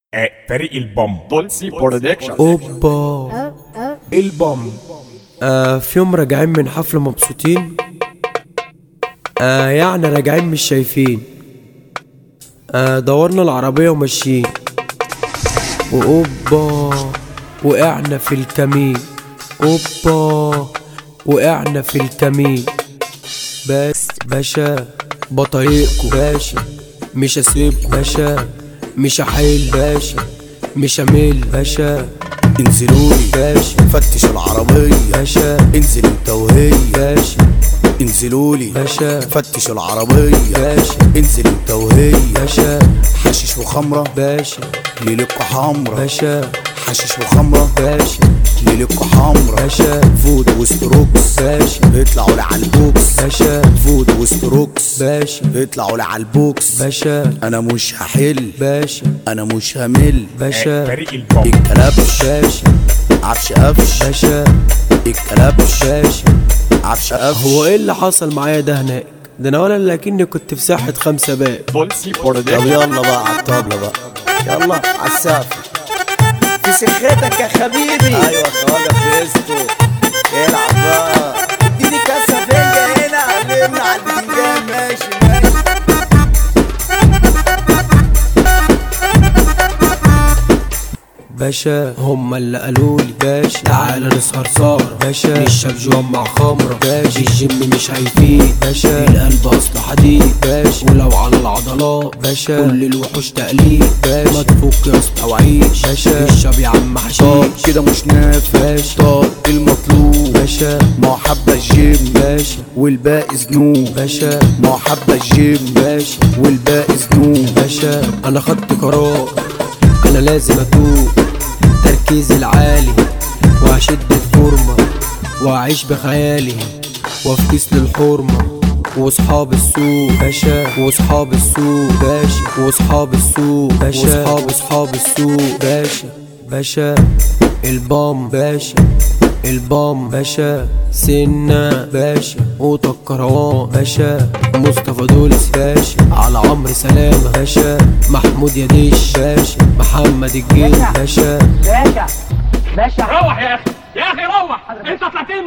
آه، فريق البوم بولسي برودكشن اوبا البوم آه في يوم راجعين من حفلة مبسوطين آه يعني راجعين مش شايفين آه دورنا العربية وماشيين وأوبا وقعنا في الكمين أوبا وقعنا في الكمين بس باشا بطايقكوا باشا مش هسيب باشا مش هحيل باشا مش همل باشا انزلولي باشا فتش العربية باشا انزل انت وهي باشا انزلولي باشا فتش العربية باشا انزل انت وهي باشا حشيش وخمرة باشا ليلكوا حمرا باشا حشيش وخمرة باشا ليلكوا حمرا باشا فود وستروكس باشا اطلعوا لي على البوكس باشا فود وستروكس باشا اطلعوا لي على البوكس باشا انا مش هحل باشا انا مش همل آه، باشا فريق البوم الكلبش باشا عفش قفش باشا الكلبش باشا عفش قفش هو ايه اللي حصل معايا ده هناك ده انا ولا لكني كنت في ساحة خمسة باب بولسي طب برودكشن يلا بقى على الطبلة بقى يلا على السقف في سخيتك يا حبيبي ايوه خواجه فيستو العب بقى اديني كاسه فيا هنا علمنا على البتنجان ماشي ماشي باشا هما اللي قالولي باشا تعالى نسهر سهرة باشا نشرب جوان مع خمرة باشا الجيم مش هيفيد باشا القلب اصله حديد باشا ولو على العضلات باشا كل الوحوش تقليد باشا ما تفك يا اسطى وعيش باشا اشرب يا عم طب حشيش كده مش نافع باشا طب المطلوب باشا ما هو حبة الجيم باشا والباقي ذنوب باشا ما هو حبة الجيم باشا والباقي ذنوب باشا انا خدت قرار انا لازم اتوب تركيزي العالي وهشد الفورمة واعيش بخيالي وافكس للحرمة وصحاب السوق باشا وصحاب السوق باشا وصحاب السوق باشا وصحاب صحاب السوق باشا باشا البام باشا البام باشا سنة باشا قوطة الكروان باشا مصطفى دولس باشا على عمرو سلامة باشا محمود يديش باشا محمد الجيل باشا روح يا اخي يا اخي روح انت طلعت